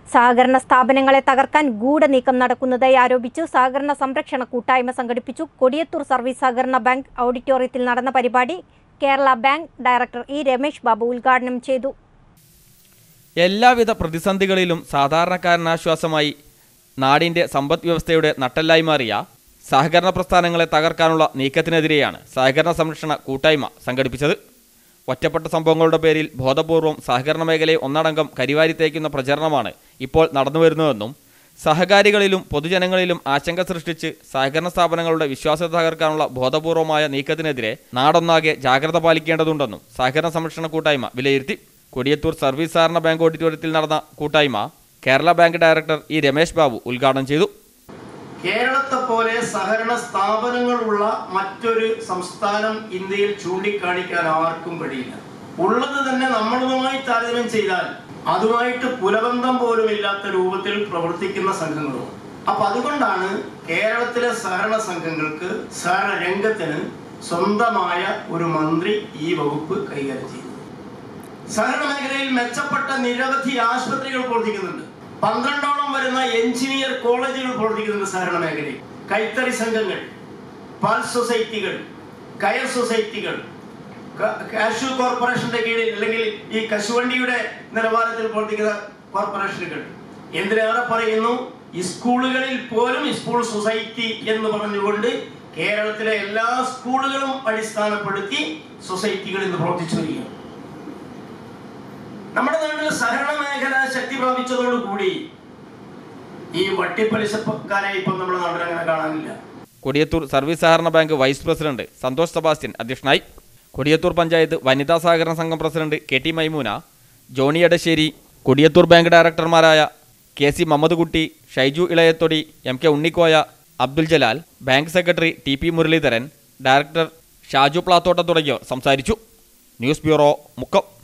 സഹകരണ സ്ഥാപനങ്ങളെ തകർക്കാൻ ഗൂഢനീക്കം നടക്കുന്നതായി ആരോപിച്ചു സഹകരണ സംരക്ഷണ കൂട്ടായ്മ സംഘടിപ്പിച്ചു കൊടിയത്തൂർ സർവീസ് സഹകരണ ബാങ്ക് ഓഡിറ്റോറിയത്തിൽ നടന്ന പരിപാടി Kerala bank director E Ramesh Babu ഉദ്ഘാടനം ചെയ്തു എല്ലാവിധ പ്രതിസന്ധികളിലും സാധാരണക്കാരനാശ്വാസമായി നാടിൻ്റെ സമ്പദ് വ്യവസ്ഥയുടെ നട്ടെല്ലായി മാറിയ സഹകരണ പ്രസ്ഥാനങ്ങളെ തകർക്കാനുള്ള നീക്കത്തിനെതിരെയാണ് സഹകരണ സംരക്ഷണ കൂട്ടായ്മ സംഘടിപ്പിച്ചത് ഒറ്റപ്പെട്ട സംഭവങ്ങളുടെ പേരിൽ ബോധപൂർവം സഹകരണ മേഖലയെ ഒന്നടങ്കം കരിവാരി തേക്കുന്ന പ്രചരണമാണ് ഇപ്പോൾ നടന്നുവരുന്നതെന്നും സഹകാരികളിലും പൊതുജനങ്ങളിലും ആശങ്ക സൃഷ്ടിച്ച് സഹകരണ സ്ഥാപനങ്ങളുടെ വിശ്വാസ്യത തകർക്കാനുള്ള ബോധപൂർവമായ നീക്കത്തിനെതിരെ നാടൊന്നാകെ ജാഗ്രത പാലിക്കേണ്ടതുണ്ടെന്നും സഹകരണ സംരക്ഷണ കൂട്ടായ്മ വിലയിരുത്തി കൊടിയത്തൂർ സർവീസ് സഹകരണ ബാങ്ക് ഓഡിറ്റോറിയത്തിൽ നടന്ന കൂട്ടായ്മ Kerala bank director E Ramesh Babu ഉദ്ഘാടനം ചെയ്തു കേരളത്തെ പോലെ സഹകരണ സ്ഥാപനങ്ങളുള്ള മറ്റൊരു സംസ്ഥാനം ഇന്ത്യയിൽ ചൂണ്ടിക്കാണിക്കാൻ ആർക്കും കഴിയില്ല ഉള്ളത് തന്നെ നമ്മളുമായി താരതമ്യം ചെയ്താൽ അതുമായിട്ട് പുലബന്ധം പോലും ഇല്ലാത്ത രൂപത്തിൽ പ്രവർത്തിക്കുന്ന സംഘങ്ങളും അപ്പൊ അതുകൊണ്ടാണ് കേരളത്തിലെ സഹകരണ സംഘങ്ങൾക്ക് സഹകരണ രംഗത്തിന് സ്വന്തമായ ഒരു മന്ത്രി ഈ വകുപ്പ് കൈകാര്യം ചെയ്യുന്നത് സഹകരണ മേഖലയിൽ മെച്ചപ്പെട്ട നിരവധി ആശുപത്രികൾ പ്രവർത്തിക്കുന്നുണ്ട് പന്ത്രണ്ടോളം വരുന്ന എഞ്ചിനീയർ കോളേജുകൾ പ്രവർത്തിക്കുന്നുണ്ട് സഹകരണ മേഖലയിൽ കൈത്തറി സംഘങ്ങൾ പാൽ സൊസൈറ്റികൾ കയർ സൊസൈറ്റികൾ ക- കാഷ്യൂ കോർപ്പറേഷന്റെ കീഴിൽ അല്ലെങ്കിൽ ഈ കശുവണ്ടിയുടെ നിലവാരത്തിൽ പ്രവർത്തിക്കുന്ന കോർപ്പറേഷനുകൾ എന്തിനേറെ പറയുന്നു ഈ സ്കൂളുകളിൽ പോലും ഈ സ്കൂൾ സൊസൈറ്റി എന്ന് പറഞ്ഞുകൊണ്ട് കേരളത്തിലെ എല്ലാ സ്കൂളുകളും അടിസ്ഥാനപ്പെടുത്തി സൊസൈറ്റികൾ ഇന്ന് പ്രവർത്തിച്ചു വരികയാണ് നമ്മുടെ നാട്ടിൽ സഹകരണ മേഖല ശക്തി പ്രാപിച്ചതോടുകൂടി ഈ വട്ടിപ്പലിശക്കാരെ ഇപ്പം നമ്മുടെ നാട്ടിൽ അങ്ങനെ കാണാനില്ല കൊടിയത്തൂർ സർവീസ് സഹകരണ bank vice president Santhosh Sebastian അധ്യക്ഷനായി കൊടിയത്തൂർ പഞ്ചായത്ത് വനിതാ സഹകരണ സംഘം president K T Maimoona Johny Edassery Kodiyathur bank ഡയറക്ടർമാരായ K C Muhammad Kutty Shaiju Ilayathodi M K Unnikoya Abdul Jalal bank secretary T P Muraleedharan director Shaju Plathottam തുടങ്ങിയവർ സംസാരിച്ചു ന്യൂസ് ബ്യൂറോ മുക്കം